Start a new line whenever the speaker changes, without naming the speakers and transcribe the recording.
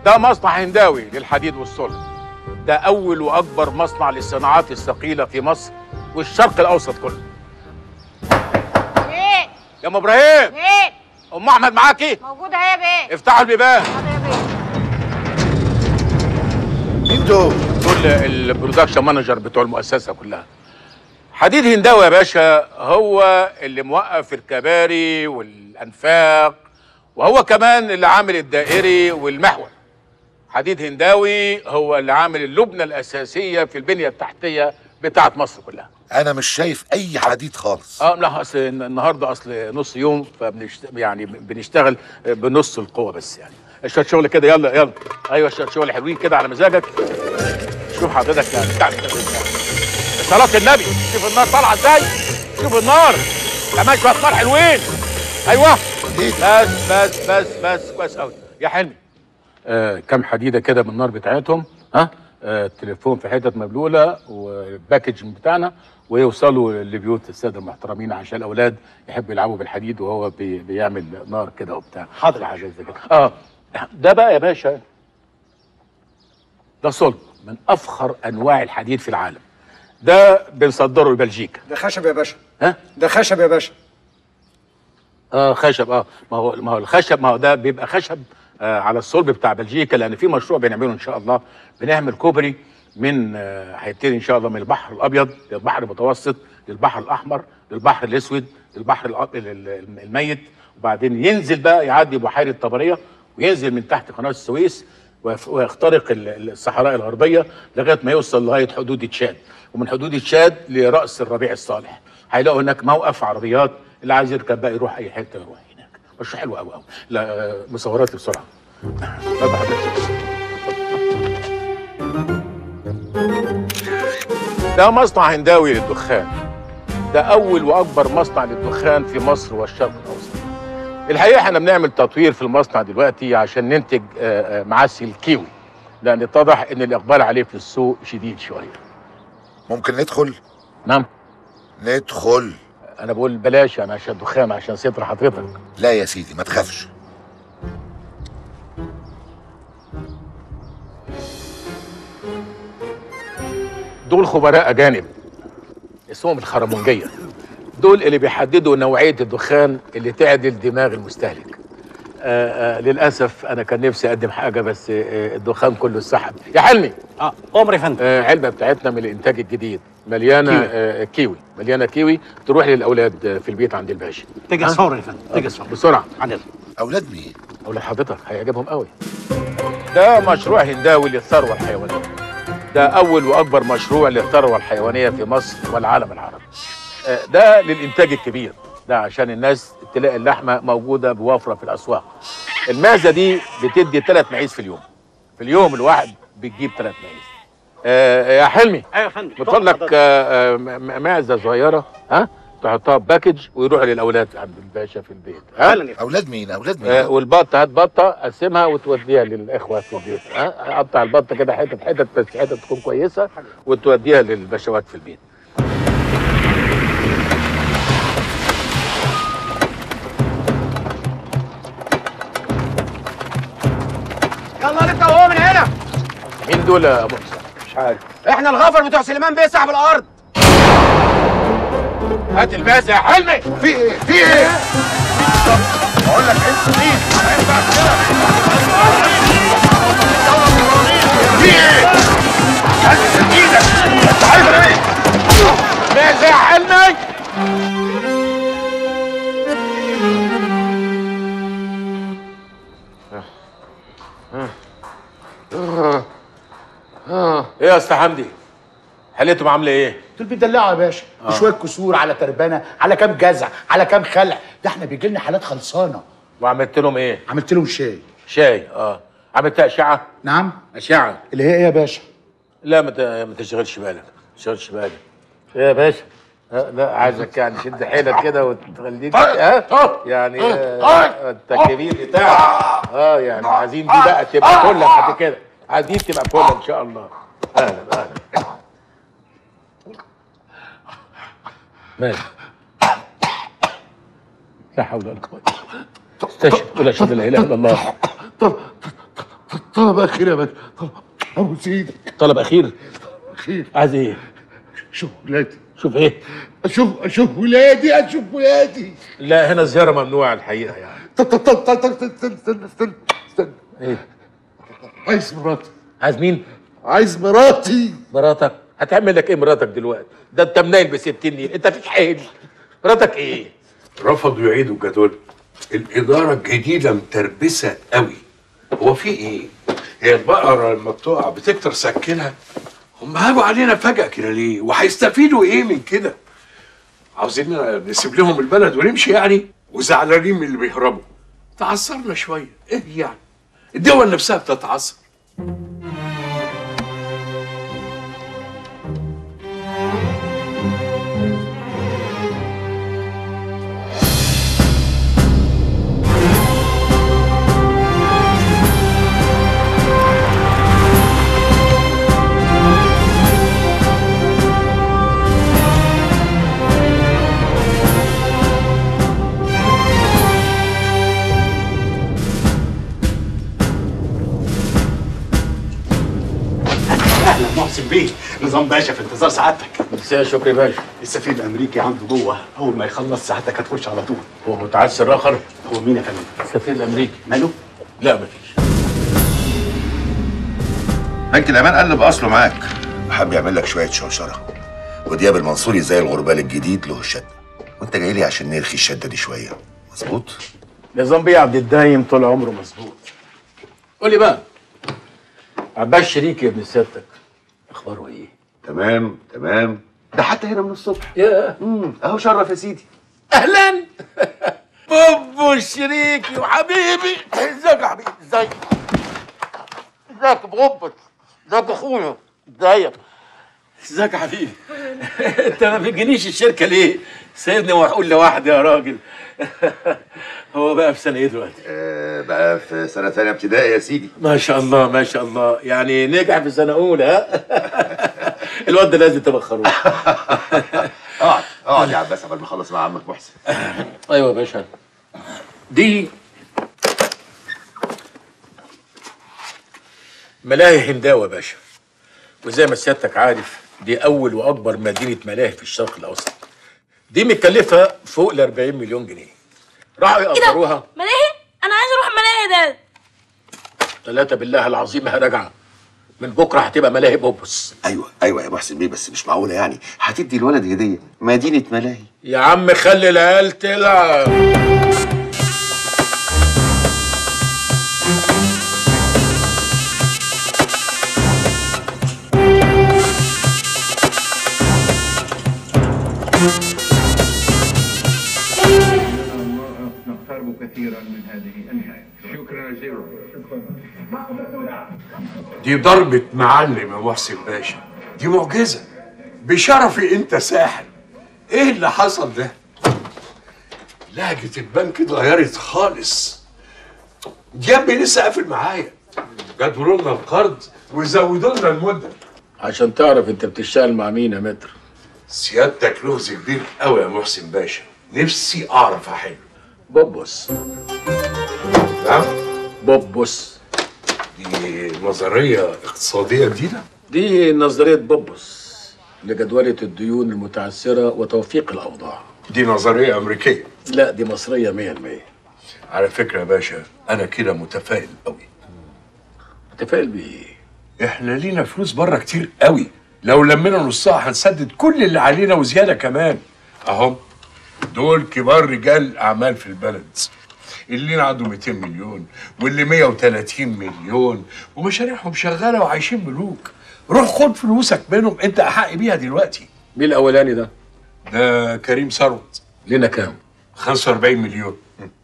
ده مصنع هنداوي للحديد والصلب ده اول واكبر مصنع للصناعات الثقيله في مصر والشرق الاوسط كله
ايه
يا ام ابراهيم
ايه
ام احمد معاكي
موجوده اهي يا بيه
افتحوا البيبان
حاضر يا بيه
مين دول؟
دول البرودكشن مانجر بتوع المؤسسه كلها حديد هنداوي يا باشا هو اللي موقف الكباري والانفاق وهو كمان اللي عامل الدائري والمحور حديد هنداوي هو اللي عامل اللبنه الاساسيه في البنيه التحتيه بتاعت مصر كلها
انا مش شايف اي حديد خالص
اه لا اصل النهارده اصل نص يوم فبنشت... يعني بنشتغل بنص القوه بس يعني شويه شغل كده يلا يلا ايوه شويه شغل حلوين كده على مزاجك شوف حضرتك يعني بتاع صلاة النبي شوف النار طالعه ازاي شوف النار كمان شويه نار حلوين ايوه بس بس بس بس كويس قوي يا حلمي آه كم حديده كده من النار بتاعتهم ها آه التليفون في حتت مبلوله والباكج بتاعنا ويوصلوا لبيوت الساده المحترمين عشان الاولاد يحبوا يلعبوا بالحديد وهو بي بيعمل نار كده وبتاع حاضر حاجات زي كده اه ده بقى يا باشا ده صلب من افخر انواع الحديد في العالم ده بنصدره لبلجيكا
ده خشب يا باشا
ها
ده خشب يا باشا
اه خشب اه ما هو ما هو الخشب ما هو ده بيبقى خشب آه على الصلب بتاع بلجيكا لان في مشروع بنعمله ان شاء الله بنعمل كوبري من آه، هيبتدي ان شاء الله من البحر الابيض للبحر المتوسط للبحر الاحمر للبحر الاسود للبحر الأ- ال- ال- الميت وبعدين ينزل بقى يعدي بحيره طبريه وينزل من تحت قناه السويس ويف- ويخترق ال- ال- الصحراء الغربيه لغايه ما يوصل لغايه حدود تشاد ومن حدود تشاد لراس الربيع الصالح هيلاقوا هناك موقف عربيات اللي عايز يركب بقى يروح اي حته يروح هناك مش حلو قوي قوي لا آه، مصورات بسرعه اتفضل حضرتك ده مصنع هنداوي للدخان ده اول واكبر مصنع للدخان في مصر والشرق الاوسط الحقيقه احنا بنعمل تطوير في المصنع دلوقتي عشان ننتج آه، آه، معسل كيوي لان اتضح ان الاقبال عليه في السوق شديد شويه
ممكن ندخل
نعم
ندخل
انا بقول بلاش انا عشان دخان عشان ستر حضرتك
لا يا سيدي ما تخافش
دول خبراء اجانب اسمهم الخرمونجيه دول اللي بيحددوا نوعيه الدخان اللي تعدل دماغ المستهلك آآ آآ للاسف انا كان نفسي اقدم حاجه بس آه، الدخان كله اتسحب يا حلمي
اه امر يا فندم
آه علبه بتاعتنا من الانتاج الجديد مليانه
كيوي.
آه كيوي مليانه كيوي تروح للاولاد آه، في البيت عند الباشا
تجهز فورا يا فندم تجهز فورا
بسرعه
عدد
اولاد مين
اولاد حضرتك هيعجبهم قوي ده مشروع هنداوي للثروه الحيوانيه ده اول واكبر مشروع للثروه الحيوانيه في مصر والعالم العربي آه، ده للانتاج الكبير ده عشان الناس تلاقي اللحمه موجوده بوفره في الاسواق المعزه دي بتدي ثلاث معيز في اليوم في اليوم الواحد بتجيب ثلاث معيز آه يا حلمي
ايوه يا فندم
بتقول لك آه، آه، م- معزه صغيره ها تحطها في باكج ويروح للاولاد عند الباشا في البيت ها
فعلا يا فندم
اولاد مين اولاد مين
آه، والبطه هات بطه قسمها وتوديها للاخوه في البيت ها قطع البطه كده حتت حتت بس حتت تكون كويسه وتوديها للبشوات في البيت
يلا نبدا وهو من هنا
مين دول يا ابو حسام؟
مش عارف احنا الغفر بتوع سليمان بيه صاحب الارض
هات الباس يا حلمي
في ايه في ايه بقول لك انت مين في ايه هات ايدك انت عايز ايه
باس يا حلمي ايه يا استاذ حمدي حالتهم عامله ايه؟
دول بيدلعوا يا باشا آه. شويه كسور على تربانه على كام جزع على كام خلع ده احنا بيجي لنا حالات خلصانه
وعملت لهم ايه؟
عملت لهم شاي
شاي اه عملت اشعه؟
نعم
اشعه
اللي هي ايه يا باشا
لا ما ت- ما تشغلش بالك ما تشغلش بالك ايه يا باشا ها، لا عايزك يعني شد حيلك كده وتخليك ها يعني آه، التكبير بتاعك اه يعني عايزين دي بقى تبقى كلك بعد كده عايزين تبقى كلك ان شاء الله اهلا اهلا ماشي لا حول ولا قوه استشهد ولا اشهد لا اله الا الله
طلب اخير يا باشا طلب ابو سيدك
طلب اخير
اخير
عايز ايه
شوف ولادي
شوف ايه
اشوف اشوف ولادي اشوف ولادي
لا هنا زياره ممنوعه الحقيقه يعني
طب طب طب طب طب استنى استنى استنى استنى
ايه
عايز مراتي
عايز مين
عايز مراتي
مراتك هتعمل لك ايه مراتك دلوقتي ده انت منايل ب 60 نيل انت فيش حيل مراتك ايه
رفضوا يعيدوا الجدول الإدارة الجديدة متربسة قوي هو في إيه؟ هي البقرة لما بتقع بتكتر سكنها هم هاجوا علينا فجأة كده ليه؟ وهيستفيدوا إيه من كده؟ عاوزين نسيب لهم البلد ونمشي يعني؟ وزعلانين من اللي بيهربوا تعثرنا شوية إيه يعني؟ الدول نفسها بتتعثر
اهلا محسن بيه نظام باشا في انتظار سعادتك
ميرسي يا شكري باشا
السفير الامريكي عنده جوه اول ما يخلص سعادتك هتخش على طول
هو متعسر اخر
هو مين يا فندم
السفير الامريكي
ماله
لا مفيش
بنك الامان قلب اصله معاك وحب يعمل لك شويه شوشره ودياب المنصوري زي الغربال الجديد له الشده وانت جاي لي عشان نرخي الشده دي شويه مظبوط
نظام بيه عبد الدايم طول عمره مظبوط قول لي بقى عباس شريك يا ابن سيادتك اخباره ايه؟
تمام تمام ده حتى هنا من الصبح
يا
امم اهو شرف يا سيدي
اهلا بوبو شريكي وحبيبي ازيك يا حبيبي ازيك ازيك يا بوبو ازيك يا اخويا ازيك ازيك يا حبيبي انت ما بتجينيش الشركه ليه؟ سيبني واقول لوحدي يا راجل هو بقى في سنه ايه دلوقتي؟
آه بقى في سنه ثانيه ابتدائي يا سيدي
ما شاء الله ما شاء الله يعني نجح في سنه اولى ها الواد ده لازم تبخروه
اقعد اقعد يا عباس قبل ما اخلص مع عمك محسن
ايوه يا باشا دي ملاهي هنداوة يا باشا وزي ما سيادتك عارف دي أول وأكبر مدينة ملاهي في الشرق الأوسط دي متكلفة فوق ال 40 مليون جنيه راحوا يأجروها
ملاهي انا عايز اروح ملاهي ده
ثلاثة بالله العظيم راجعة من بكرة هتبقى ملاهي بوبس
ايوه ايوه يا محسن بيه بس مش معقوله يعني هتدي الولد هديه مدينه ملاهي
يا عم خلي العيال تلعب
نقترب كثيرا من هذه النهاية شكرا جزيلا
دي ضربة معلم يا محسن باشا دي معجزة بشرفي انت ساحر ايه اللي حصل ده لهجة البنك اتغيرت خالص ديابي لسه قافل معايا جدولوا لنا القرض وزودوا لنا المدة
عشان تعرف انت بتشتغل مع مين يا متر
سيادتك لغز كبير قوي يا محسن باشا نفسي اعرف احله
بوبس
نعم
بوبس
دي نظرية اقتصادية جديدة
دي نظرية بوبس لجدولة الديون المتعثرة وتوفيق الأوضاع
دي نظرية أمريكية
لا دي مصرية مية المية
على فكرة يا باشا أنا كده متفائل قوي
متفائل بإيه؟
احنا لينا فلوس بره كتير قوي لو لمينا نصها هنسدد كل اللي علينا وزياده كمان اهم دول كبار رجال اعمال في البلد اللي عنده 200 مليون واللي 130 مليون ومشاريعهم شغاله وعايشين ملوك روح خد فلوسك منهم انت احق بيها دلوقتي
مين الأولاني ده؟
ده كريم ثروت
لنا كام؟
45 مليون